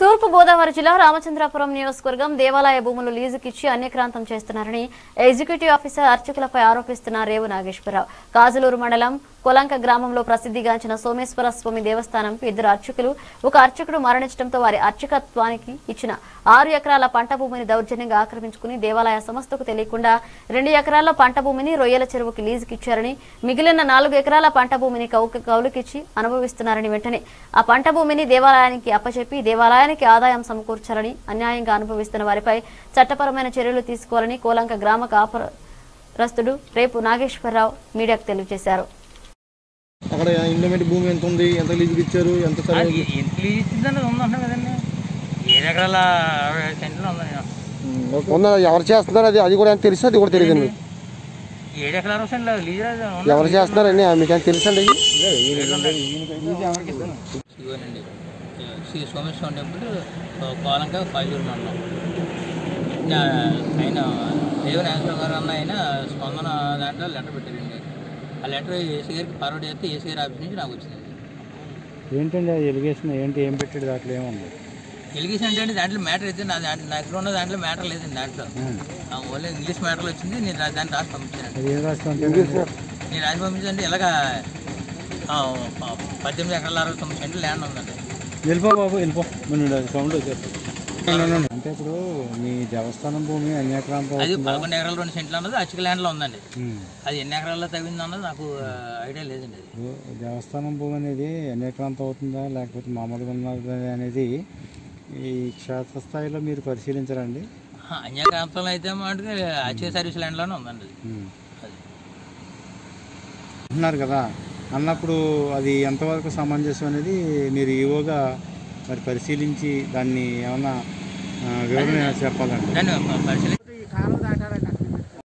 తూర్పు గోదావరి జిల్లా రామచంద్రాపురం నియోజకవర్గం దేవాలయ భూములు లీజుకిచ్చి అన్యక్రాంతం చేస్తున్నారని ఎగ్జిక్యూటివ్ ఆఫీసర్ అర్చకులపై ఆరోపిస్తున్న రేవు నాగేశ్వరరావు కాజులూరు మండలం కొలంక గ్రామంలో ప్రసిద్ధిగాంచిన సోమేశ్వర స్వామి దేవస్థానంకు ఇద్దరు అర్చకులు ఒక అర్చకుడు మరణించడంతో వారి అర్చకత్వానికి ఇచ్చిన ఆరు ఎకరాల పంట భూమిని దౌర్జన్యంగా ఆక్రమించుకుని దేవాలయ సంస్థకు తెలియకుండా రెండు ఎకరాల పంట భూమిని రొయ్యల చెరువుకి లీజుకిచ్చారని మిగిలిన నాలుగు ఎకరాల పంట భూమిని కౌలు కౌలుకిచ్చి అనుభవిస్తున్నారని వెంటనే ఆ పంట భూమిని దేవాలయానికి అప్పచెప్పి దేవాలయానికి ఆదాయం సమకూర్చాలని అన్యాయంగా అనుభవిస్తున్న వారిపై చట్టపరమైన చర్యలు తీసుకోవాలని కోలంక గ్రామ కాపురస్తుడు రేపు నాగేశ్వరరావు మీడియాకు తెలియజేశారు అక్కడ ఇండోమెంట్ భూమి ఎంత ఉంది ఎంత లీజుకి ఇచ్చారు ఎంత సరే ఇంట్లో ఇచ్చిందని ఉందంటాం కదండి ఏడు ఎకరాల అరవై ఐదు సెంట్లు ఉందండి నాకు. ఉందా ఎవరు చేస్తున్నారు అది అది కూడా తెలుసు అది కూడా తెలియదు మీకు ఏడు ఎకరాల అరవై సెంట్లు లీజు రాదు, ఉంది. ఎవరు చేస్తున్నారండి మీకు ఏమైనా తెలుసండి ఇదిగోనండి శ్రీ సోమేశ్వరం టెంపుల్ కోలంక కాజూరు మండలం ఇంకా ఆయన దేవ నాగేశ్వర గారు అన్న ఆయన స్పందన దాంట్లో లెటర్ పెట్టారండి ఆ లెటర్ ఏసీ గారికి ఫార్వర్డ్ చేస్తే ఏసీ గారి ఆఫీస్ నుంచి నాకు వచ్చింది ఏంటండి ఆ ఎలిగేషన్ ఏంటి ఏం పెట్టాడు దాంట్లో ఏముంది ఎలిగేషన్ అంటే దాంట్లో మ్యాటర్ అయితే నా దాంట్లో నా దగ్గర ఉన్న దాంట్లో మ్యాటర్ లేదండి దాంట్లో ఓన్లీ ఇంగ్లీష్ మ్యాటర్లు వచ్చింది నేను రా- దాన్ని రాసి పంపించాను అది ఏం రాస్తుంటే నేను రాసి పంపించండి ఇలాగా ఆ, ప- పద్దెనిమిది ఎకరాల అరవై తొమ్మిది సెంట్లు ల్యాండ్ ఉందండి వెళ్ళిపో బాబు వెళ్ళిపో మన సౌండ్ వచ్చేస్తుంది అంటే ఇప్పుడు మీ దేవస్థానం భూమి అన్యాక్రాంతం అది అవుతుందా? పదకొండు ఎకరాలు రెండు సెంట్లు అన్నది అచ్చిక ల్యాండ్లో ఉందండి ఉమ్. అది ఎన్ని ఎకరాల్లో తవ్వింది అన్నది నాకు ఆ, ఐడియా లేదండి అది ఇప్పుడు దేవస్థానం భూమి అనేది అన్యాక్రాంతం అవుతుందా లేకపోతే మామూలుగా ఉన్నది అనేది ఈ క్షేత్రస్థాయిలో మీరు పరిశీలించరండి ఆ, అన్యక్రాంతంలో అయితే మటుకు అచ్చిక సర్వీస్ ల్యాండ్లోనే ఉందండి అది ఉమ్. అది అంటున్నారు కదా అన్నప్పుడు అది ఎంతవరకు సమంజసం అనేది మీరు ఈవోగా మరి పరిశీలించి దాన్ని ఏమన్నా ఆ, వివరణ చెప్పాలండి దాన్ని పరిశీలి ఈ కాలువ దాటాలంటే